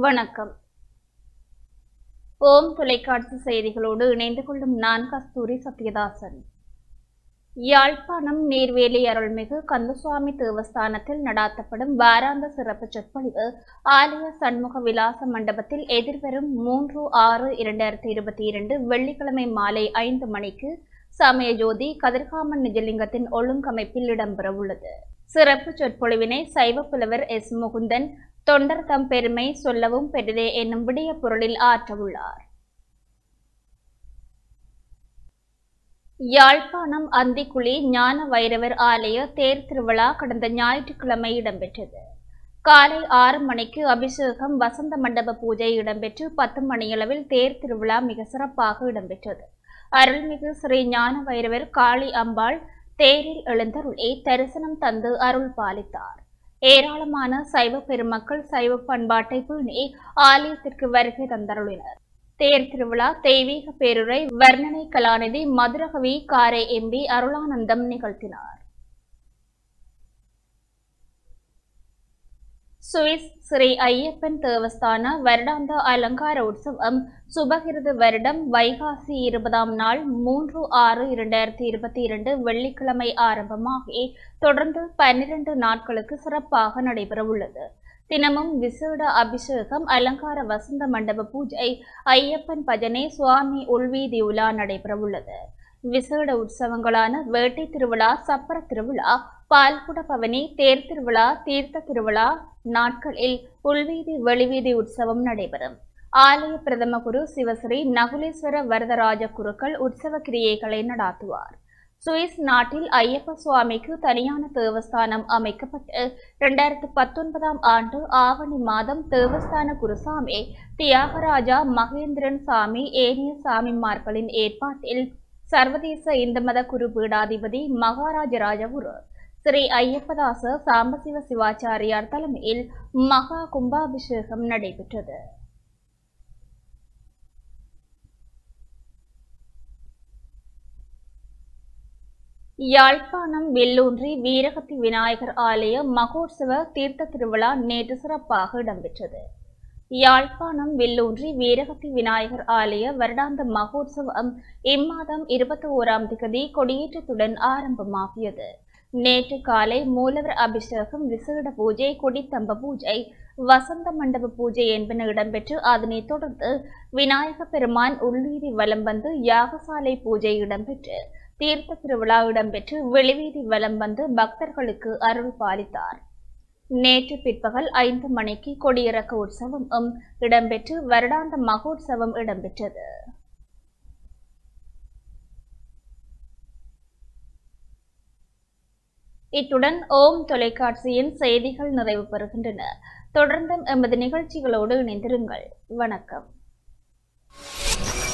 வணக்கம் ஓம் தொலைக்காட்சி செய்திகளோடு இணைந்து கொள்ளும் நான் கஸ்தூரி சத்யதாசன் யாழ்ப்பாணம் நீர்வேலி அருள்மிகு கந்தசுவாமி தேவஸ்தானத்தில் நடாத்தப்படும் வாராந்த சிறப்பு சொற்பொழிவு ஆலய சண்முக விலாச மண்டபத்தில் எதிர்வரும் மூன்று ஆறு இரண்டாயிரத்தி இருபத்தி இரண்டு வெள்ளிக்கிழமை மாலை ஐந்து மணிக்கு சமயஜோதி கதிர்காமன் நிஜலிங்கத்தின் ஒழுங்கமைப்பில் இடம்பெறவுள்ளது சிறப்பு சொற்பொழிவினை சைவ புலவர் எஸ் முகுந்தன் தொண்டர் தம் பெருமை சொல்லவும் பெரிதே என்னும் விடிய பொருளில் ஆற்றவுள்ளார் யாழ்ப்பாணம் அந்திக்குழி ஞான வைரவர் ஆலய தேர் திருவிழா கடந்த ஞாயிற்றுக்கிழமை இடம்பெற்றது காலை ஆறு மணிக்கு அபிஷேகம் வசந்த மண்டப பூஜை இடம்பெற்று பத்து மணியளவில் தேர் திருவிழா மிக சிறப்பாக இடம்பெற்றது அருள்மிகு ஸ்ரீ ஞான வைரவர் காளி அம்பாள் தேரில் எழுந்தருளி தரிசனம் தந்து அருள் பாலித்தார் ஏராளமான சைவ பெருமக்கள் சைவ பண்பாட்டை பேணி ஆலயத்திற்கு வருகை தந்தருளினர் தேர் திருவிழா தெய்வீக பேருரை வர்ணனை கலாநிதி மதுரகவி காரை எம்பி அருளானந்தம் நிகழ்த்தினார் சுவிஸ் ஸ்ரீ ஐயப்பன் தேவஸ்தான வருடாந்த அலங்கார உற்சவம் சுபகிருது வருடம் வைகாசி இருபதாம் நாள் மூன்று ஆறு இரண்டாயிரத்தி இருபத்தி இரண்டு வெள்ளிக்கிழமை ஆரம்பமாகி தொடர்ந்து பன்னிரண்டு நாட்களுக்கு சிறப்பாக நடைபெறவுள்ளது தினமும் விசேட அபிஷேகம் அலங்கார வசந்த மண்டப பூஜை ஐயப்பன் பஜனை சுவாமி உள்வீதி உலா நடைபெறவுள்ளது விசேட உற்சவங்களான வேட்டை திருவிழா சப்பர திருவிழா பால்குட பவனி தேர் திருவிழா தீர்த்த திருவிழா நாட்களில் உள்வீதி வெளிவீதி உற்சவம் நடைபெறும் ஆலய பிரதம குரு சிவஸ்ரீ நகுலேஸ்வர வரதராஜ குருக்கள் உற்சவ கிரியைகளை நடாத்துவார் சுவிஸ் நாட்டில் ஐயப்ப சுவாமிக்கு தனியான தேவஸ்தானம் அமைக்கப்பட்டு இரண்டாயிரத்து பத்தொன்பதாம் ஆண்டு ஆவணி மாதம் தேவஸ்தான குருசாமி தியாகராஜா மகேந்திரன் சாமி ஏனைய சாமிமார்களின் ஏற்பாட்டில் சர்வதேச இந்து மத குரு பீடாதிபதி மகாராஜ ராஜகுரு ஸ்ரீ ஐயப்பதாச சாம்பசிவ சிவாச்சாரியார் தலைமையில் மகா கும்பாபிஷேகம் நடைபெற்றது யாழ்ப்பாணம் வெள்ளூன்றி வீரகத்தி விநாயகர் ஆலய மகோற்சவ தீர்த்த திருவிழா நேற்று சிறப்பாக இடம்பெற்றது யாழ்ப்பாணம் வெள்ளூன்றி வீரகத்தி விநாயகர் ஆலய வருடாந்த மகோற்சவம் இம்மாதம் இருபத்தி ஓராம் திகதி கொடியேற்றத்துடன் ஆரம்பமாகியது நேற்று காலை மூலவர் அபிஷேகம் விசேட பூஜை கொடித்தம்ப பூஜை வசந்த மண்டப பூஜை என்பன இடம்பெற்று அதனைத் தொடர்ந்து விநாயக பெருமான் உள்ளீதி வலம் வந்து யாகசாலை பூஜை இடம்பெற்று தீர்த்த திருவிழா இடம்பெற்று வெளிவீதி வலம் வந்து பக்தர்களுக்கு அருள் பாலித்தார் நேற்று பிற்பகல் ஐந்து மணிக்கு கொடியிறக்க உற்சவம் இடம்பெற்று வருடாந்த மகோற்சவம் இடம்பெற்றது இத்துடன் ஓம் தொலைக்காட்சியின் செய்திகள் நிறைவு பெறுகின்றன தொடர்ந்தும் எமது நிகழ்ச்சிகளோடு இணைந்திருங்கள் வணக்கம்